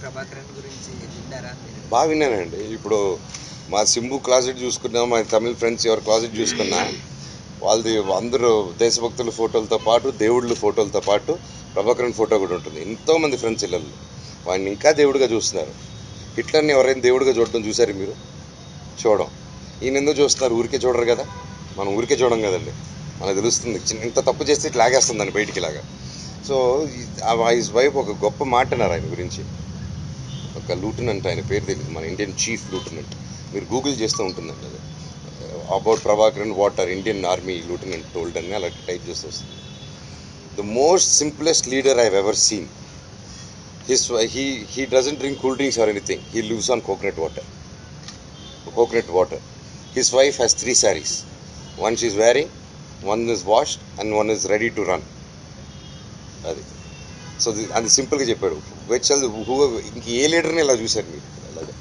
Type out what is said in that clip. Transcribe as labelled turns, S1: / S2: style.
S1: ప్రభాకరన్ గురించి విన్నారా మీరు
S2: బాగా విన్నానండి ఇప్పుడు మా సింబు క్లాసెట్ చూసుకున్నా మా తమిళ ఫ్రెండ్స్ ఎవరి క్లాసెట్ చూసుకున్నా వాళ్ళది అందరూ దేశభక్తుల ఫోటోలతో పాటు దేవుళ్ళ ఫోటోలతో పాటు ప్రభాకరన్ ఫోటో కూడా ఉంటుంది ఎంతోమంది ఫ్రెండ్స్ ఇళ్ళల్లో వాడిని ఇంకా దేవుడిగా చూస్తున్నారు హిట్లర్ని ఎవరైనా దేవుడిగా చూడడం చూసారు మీరు చూడం ఈయన ఎందుకు చూస్తున్నారు ఊరికే చూడరు కదా మనం ఊరికే చూడం కదండి మనకు తెలుస్తుంది చిన్న ఇంత తప్పు చేస్తే ఇట్లా లాగేస్తుందని బయటికి ఇలాగా సో హిస్ వైఫ్ ఒక గొప్ప మాట అన్నారు ఆయన గురించి ఒక లూటనెంట్ ఆయన పేరు తెలియదు మన ఇండియన్ చీఫ్ లూటనెంట్ మీరు గూగుల్ చేస్తూ ఉంటుందండి అది about Prabhakaran what Indian army lieutenant told అని అలా టైప్ చేస్తూ వస్తుంది the most simplest leader I ever seen his he he doesn't drink cool drinks or anything he lives on coconut water coconut water his wife has three saris one she's wearing one is washed and one is ready to run అది so అది సింపుల్గా చెప్పాడు వెచ్చల్ who ఇంక ఏ లీడర్ని ఇలా చూశారు మీరు అలాగా